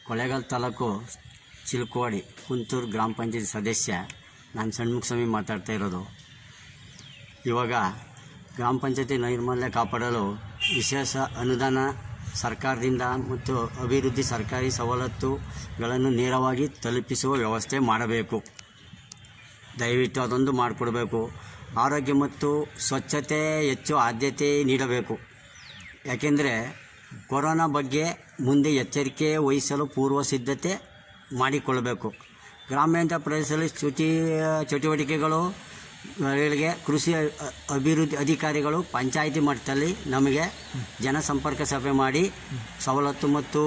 ಕೊಳ್ಳೇಗಾಲ ತಾಲೂಕು ಚಿಲ್ಕೋಡಿ ಕುಂತೂರು ಗ್ರಾಮ ಪಂಚಾಯತ್ ಸದಸ್ಯ ನಾನು ಷಣ್ಮುಖ ಸ್ವಾಮಿ ಮಾತಾಡ್ತಾ ಇರೋದು ಇವಾಗ ಗ್ರಾಮ ಪಂಚಾಯತಿ ನೈರ್ಮಲ್ಯ ಕಾಪಾಡಲು ವಿಶೇಷ ಅನುದಾನ ಸರ್ಕಾರದಿಂದ ಮತ್ತು ಅಭಿವೃದ್ಧಿ ಸರ್ಕಾರಿ ಸವಲತ್ತುಗಳನ್ನು ನೇರವಾಗಿ ತಲುಪಿಸುವ ವ್ಯವಸ್ಥೆ ಮಾಡಬೇಕು ದಯವಿಟ್ಟು ಅದೊಂದು ಮಾಡಿಕೊಡ್ಬೇಕು ಆರೋಗ್ಯ ಮತ್ತು ಸ್ವಚ್ಛತೆ ಹೆಚ್ಚು ಆದ್ಯತೆ ನೀಡಬೇಕು ಯಾಕೆಂದರೆ ಕೊರೋನಾ ಬಗ್ಗೆ ಮುಂದೆ ಎಚ್ಚರಿಕೆ ವಹಿಸಲು ಪೂರ್ವ ಸಿದ್ಧತೆ ಮಾಡಿಕೊಳ್ಳಬೇಕು ಗ್ರಾಮೀಣ ಪ್ರದೇಶದಲ್ಲಿ ಚುಟಿ ಚಟುವಟಿಕೆಗಳು ಗಳಿಗೆ ಕೃಷಿ ಅ- ಅಭಿವೃದ್ಧಿ ಅಧಿಕಾರಿಗಳು ಪಂಚಾಯಿತಿ ಮಟ್ಟದಲ್ಲಿ ನಮಗೆ ಜನಸಂಪರ್ಕ ಸಭೆ ಮಾಡಿ ಸವಲತ್ತು ಮತ್ತು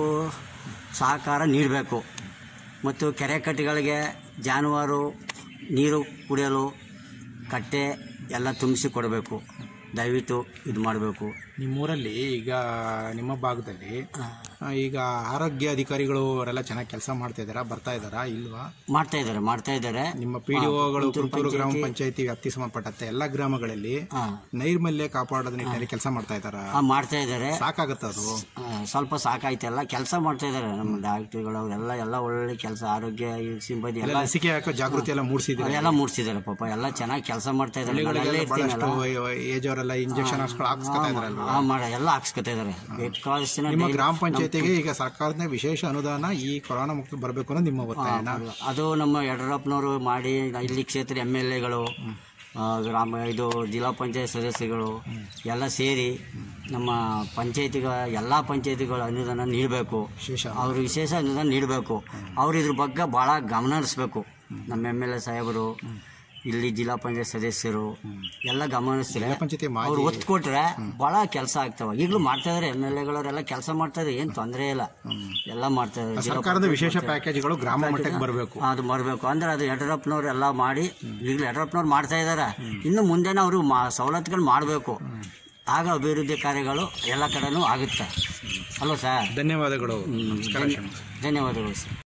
ಸಹಕಾರ ನೀಡಬೇಕು ಮತ್ತು ಕೆರೆ ಕಟ್ಟೆಗಳಿಗೆ ಜಾನುವಾರು ನೀರು ಕುಡಿಯಲು ಕಟ್ಟೆ ಎಲ್ಲ ತುಂಬಿಸಿ ಕೊಡಬೇಕು ದಯವಿಟ್ಟು ಇದು ಮಾಡಬೇಕು ನಿಮ್ಮೂರಲ್ಲಿ ಈಗ ನಿಮ್ಮ ಭಾಗದಲ್ಲಿ ಆ, ಈಗ ಆರೋಗ್ಯ ಅಧಿಕಾರಿಗಳು ಅವರೆಲ್ಲ ಚೆನ್ನಾಗಿ ಕೆಲಸ ಮಾಡ್ತಾ ಇದ್ದಾರಾ ಬರ್ತಾ ಇದ್ದಾರಾ ಇಲ್ವಾ ಮಾಡ್ತಾ ಇದ್ದಾರೆ ಮಾಡ್ತಾ ಇದ್ದಾರೆ ನಿಮ್ಮ ಪಿ ಡಿ ಒಗಳು ಕುಂತೂರು ಕುಂತೂರು ಗ್ರಾಮ ಪಂಚಾಯ್ತಿ- ಪಂಚಾಯತಿ ವ್ಯಾಪ್ತಿ ಸಂಬಂಧಪಟ್ಟಂತೆ ಎಲ್ಲ ಗ್ರಾಮಗಳಲ್ಲಿ ಹಾಂ ನೈರ್ಮಲ್ಯ ಕಾಪಾಡೋದ ನಿಟ್ಟಿನಲ್ಲಿ ಕೆಲಸ ಮಾಡ್ತಾ ಇದ್ದಾರಾ ಮಾಡ್ತಾ ಇದ್ದಾರೆ ಸಾಕಾಗತ್ತ ಅದು ಆ, ಸ್ವಲ್ಪ ಸಾಕಾಯ್ತಲ್ಲ ಕೆಲಸ ಮಾಡ್ತಾ ಇದ್ದಾರೆ ನಮ್ಮ ಡಾಕ್ಟ್ರುಗಳು ಅವರೆಲ್ಲ ಎಲ್ಲ ಒಳ್ಳೆ ಕೆಲಸ ಆರೋಗ್ಯ ಈ ಸಿಬ್ಬಂದಿ ಎಲ್ಲ ಎಲ್ಲ ಲಸಿಕೆ ಹಾಕೋ ಜಾಗೃತಿ ಎಲ್ಲ ಮೂಡಿಸಿದ್ರೆ ಎಲ್ಲ ಮೂಡಿಸಿದ್ದಾರೆ ಪಾಪ ಎಲ್ಲ ಚೆನ್ನಾಗಿ ಕೆಲಸ ಮಾಡ್ತಾ ಇದ್ದಾರೆ ನಾನು ಅಲ್ಲೇ ಹಳ್ಳಿಗಳಿಗೆಲ್ಲ ಬಹಳಷ್ಟು ಇರ್ತೀನಲ್ಲ. ಏಜ್ ಅವರೆಲ್ಲ ಇಂಜೆಕ್ಷನ್ ಹಾಕ್ಸ್ಕೊಳ ಹಾಕ್ಸ್ಕೊತಾ ಇದಾರಲ್ವಾ ಆ, ಮಾಡ ಎಲ್ಲ ಹಾಕ್ಸ್ಕೊತಾ ಇದ್ದಾರೆ ಬೇಕಾದಷ್ಟು ಜನ ನಿಮ್ಮ daily- ಗ್ರಾಮ ಪಂಚಾಯತಿಗೆ ಈಗ ಸರ್ಕಾರದ ವಿಶೇಷ ಅನುದಾನ ಈ ಕೊರೋನಾ ಮುಕ್ತ ಬರಬೇಕು ಅನ್ನೋದು ನಿಮ್ಮ ಒತ್ತಾಯನ ಅದು ನಮ್ಮ ಯಡಿಯೂರಪ್ಪನವರು ಮಾಡಿ ಇಲ್ಲಿ ಕ್ಷೇತ್ರ ಎಮ್ ಎಲ್ ಎಗಳು ಗ್ರಾಮ ಇದು ಜಿಲ್ಲಾ ಪಂಚಾಯತ್ ಸದಸ್ಯರುಗಳು ಎಲ್ಲ ಸೇರಿ ನಮ್ಮ ಪಂಚಾಯತಿಗ ಎಲ್ಲ ಪಂಚಾಯತಿಗಳ ಅನುದಾನ ನೀಡಬೇಕು ವಿಶೇಷ ಅವರು ವಿಶೇಷ ಅನುದಾನ ನೀಡಬೇಕು ಅವ್ರು ಇದ್ರ ಬಗ್ಗೆ ಭಾಳ ಗಮನ ಹರಿಸ್ಬೇಕು ನಮ್ಮ ಎಮ್ ಎಲ್ ಎ ಸಾಹೇಬರು ಇಲ್ಲಿ ಜಿಲ್ಲಾ ಪಂಚಾಯತ್ ಸದಸ್ಯರು ಎಲ್ಲ ಗಮನಿಸ್ತಾರೆ ಜಿಲ್ಲಾ ಪಂಚಾಯತಿ ಮಾಜಿ ಅವ್ರು ಒತ್ತು ಕೊಟ್ರೆ ಭಾಳ ಕೆಲಸ ಆಗ್ತಾವ ಈಗಲೂ ಮಾಡ್ತಾ ಇದಾರೆ ಎಮ್ ಎಲ್ ಎಗಳವರೆಲ್ಲ ಕೆಲಸ ಮಾಡ್ತಾ ಇದ್ದಾರೆ ಏನು ತೊಂದರೆ ಇಲ್ಲ ಎಲ್ಲ ಮಾಡ್ತಾ ಇದ್ದಾರೆ ಜಿಲ್ಲಾ ಸರ್ಕಾರದ ವಿಶೇಷ ಪ್ಯಾಕೇಜ್ಗಳು ಗ್ರಾಮ ಮಟ್ಟಕ್ಕೆ ಬರಬೇಕು ಅದು ಬರಬೇಕು ಅಂದ್ರೆ ಅದು ಯಡಿಯೂರಪ್ಪನವ್ರು ಎಲ್ಲ ಮಾಡಿ ಈಗಲೂ ಯಡಿಯೂರಪ್ಪನವ್ರು ಮಾಡ್ತಾ ಇದ್ದಾರೆ ಇನ್ನು ಮುಂದೆನೂ ಅವರು ಮಾ ಸವಲತ್ತುಗಳು ಮಾಡಬೇಕು ಆಗ ಅಭಿವೃದ್ಧಿ ಕಾರ್ಯಗಳು ಎಲ್ಲ ಕಡೆನೂ ಆಗುತ್ತೆ ಅಲ್ವ ಸರ್ ಧನ್ಯವಾದಗಳು ಧನ್ಯವಾದಗಳು ಸರ್